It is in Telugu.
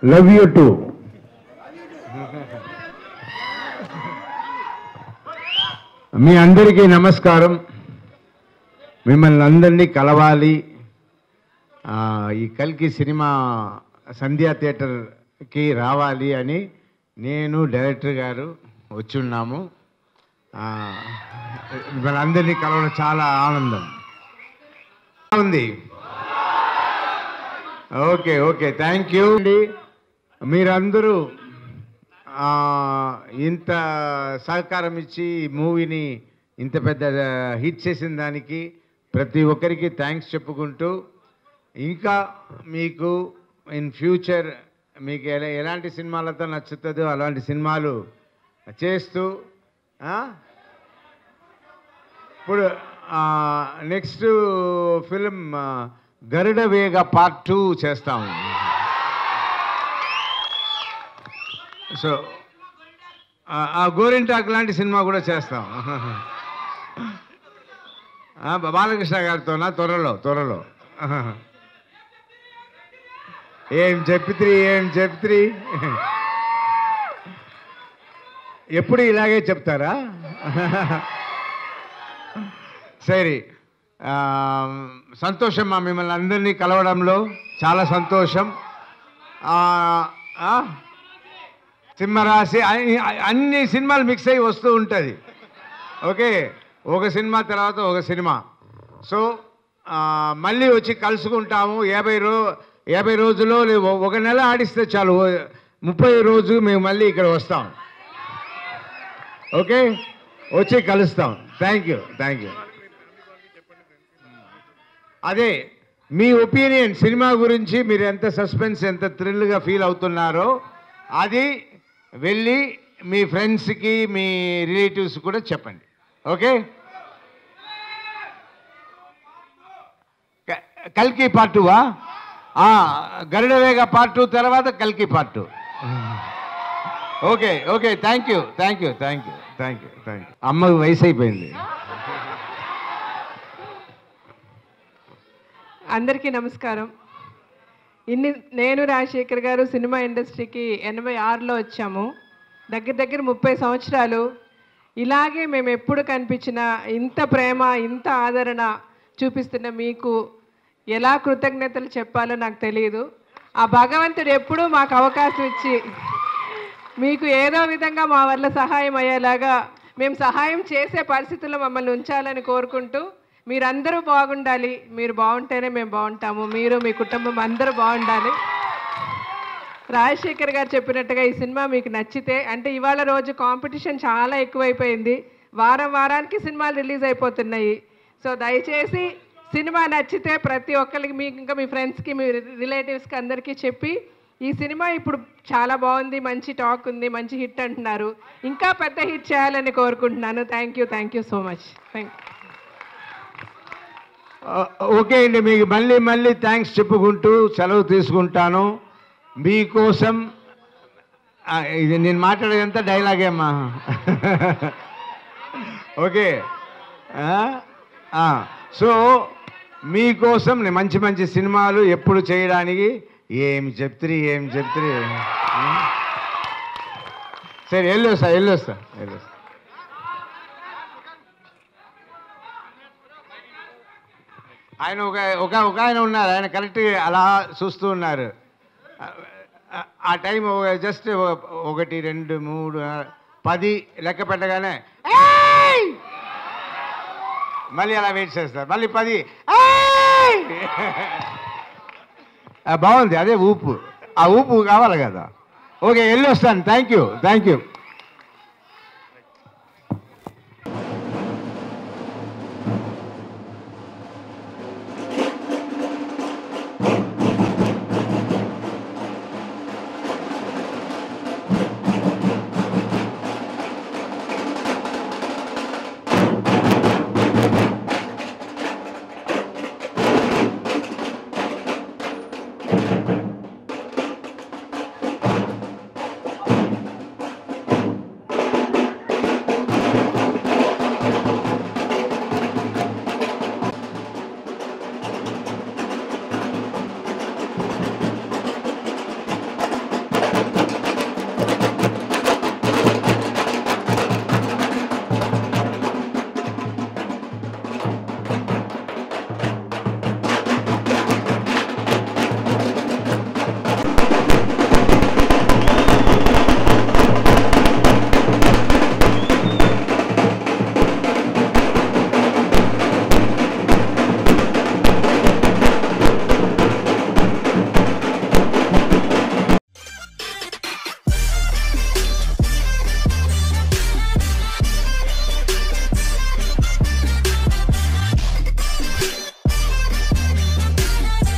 లవ్ యూ టు మీ అందరికీ నమస్కారం మిమ్మల్ని అందరినీ కలవాలి ఆ, ఈ కల్కి సినిమా సంధ్యా థియేటర్కి రావాలి అని నేను డైరెక్టర్ గారు వచ్చున్నాము ఆ, మిమ్మల్ని అందరినీ కలవడం చాలా ఆనందం ఉంది ఓకే ఓకే థ్యాంక్ యూ అండి మీరందరూ ఆ, ఇంత సహకారం ఇచ్చి ఈ మూవీని ఇంత పెద్ద హిట్ చేసిన దానికి ప్రతి ఒక్కరికి థ్యాంక్స్ చెప్పుకుంటూ ఇంకా మీకు ఇన్ ఫ్యూచర్ మీకు ఎలా ఎలాంటి సినిమాలతో నచ్చుతుందో అలాంటి సినిమాలు చేస్తూ ఆ? ఇప్పుడు నెక్స్ట్ ఫిలిం గరుడ వేగ పార్ట్ టూ చేస్తాము సో ఆ గోరింటాక్ లాంటి సినిమా కూడా చేస్తాం ఆ, బాలకృష్ణ గారితోనా త్వరలో త్వరలో ఏం చెప్పిత్రి ఏం చెప్పిత్రి ఎప్పుడు ఇలాగే చెప్తారా సరే ఆ, సంతోషం మా మిమ్మల్ని అందరినీ కలవడంలో చాలా సంతోషం ఆ, ఆ, సింహరాశి అన్ని అన్ని సినిమాలు మిక్స్ అయ్యి వస్తూ ఉంటుంది ఓకే ఒక సినిమా తర్వాత ఒక సినిమా సో ఆ, మళ్ళీ వచ్చి కలుసుకుంటాము యాభై రో యాభై రోజుల్లో లే- ఒక నెల ఆడిస్తే చాలు ఓ- ముప్పై రోజు మేము మళ్ళీ ఇక్కడ వస్తాం ఓకే వచ్చి కలుస్తాం థ్యాంక్ యూ థ్యాంక్ యూ అదే మీ ఒపీనియన్ సినిమా గురించి మీరు ఎంత సస్పెన్స్ ఎంత థ్రిల్గా ఫీల్ అవుతున్నారో అది వెళ్ళి మీ ఫ్రెండ్స్కి మీ రిలేటివ్స్ కూడా చెప్పండి ఓకే క- కల్కి పార్ట్ టూవా గరుడవేగ పార్ట్ టూ తర్వాత కల్కి part two okay okay thank you thank you thank you thank you thank you అమ్మకి వయసు అయిపోయింది అందరికీ నమస్కారం ఇన్ని నేను రాజశేఖర్ గారు సినిమా ఇండస్ట్రీకి ఎనభై ఆరులో వచ్చాము దగ్గర దగ్గర ముప్పై సంవత్సరాలు ఇలాగే మేము ఎప్పుడు కనిపించిన ఇంత ప్రేమ ఇంత ఆదరణ చూపిస్తున్న మీకు ఎలా కృతజ్ఞతలు చెప్పాలో నాకు తెలియదు ఆ భగవంతుడు ఎప్పుడూ మాకు అవకాశం ఇచ్చి మీకు ఏదో విధంగా మా వల్ల సహాయం అయ్యేలాగా మేము సహాయం చేసే పరిస్థితుల్లో మమ్మల్ని ఉంచాలని కోరుకుంటూ మీరందరూ బాగుండాలి మీరు బాగుంటేనే మేము బాగుంటాము మీరు మీ కుటుంబం అందరూ బాగుండాలి రాజశేఖర్ గారు చెప్పినట్టుగా ఈ సినిమా మీకు నచ్చితే అంటే ఇవాళ రోజు కాంపిటీషన్ చాలా ఎక్కువైపోయింది వారం వారానికి సినిమాలు రిలీజ్ అయిపోతున్నాయి సో దయచేసి సినిమా నచ్చితే ప్రతి ఒక్కరికి మీకు ఇంకా మీ ఫ్రెండ్స్కి మీ రిలేటివ్స్కి అందరికీ చెప్పి ఈ సినిమా ఇప్పుడు చాలా బాగుంది మంచి టాక్ ఉంది మంచి హిట్ అంటున్నారు ఇంకా పెద్ద హిట్ చేయాలని కోరుకుంటున్నాను thank you thank you so much thank ఆ, ఓకే అండి మీకు మళ్ళీ మళ్ళీ థ్యాంక్స్ చెప్పుకుంటూ సెలవు తీసుకుంటాను మీకోసం ఆ, ఇది నేను మాట్లాడేదంతా డైలాగే అమ్మా ఓకే ఆ? ఆ, సో మీకోసం నేను మంచి మంచి సినిమాలు ఎప్పుడు చేయడానికి ఏం చెప్తిరి ఏం చెప్తిరి సరే వెళ్ళొస్తా వెళ్ళొస్తా వెళ్ళొస్తా ఆయన ఒక ఒక ఒక ఆయన ఉన్నారు ఆయన కరెక్ట్ అలా చూస్తూ ఉన్నారు ఆ- ఆ టైం జస్ట్ ఒకటి రెండు మూడు నాలుగు, పది లెక్క పెట్టగానే "ఏయ్!" మళ్ళీ అలా వెయిట్ చేస్తారు మళ్ళీ పది "ఏయ్!" ఆ, బాగుంది అదే ఊపు ఆ ఊపు కావాలి కదా ఓకే వెళ్ళి వస్తాను థ్యాంక్ యూ థ్యాంక్ యూ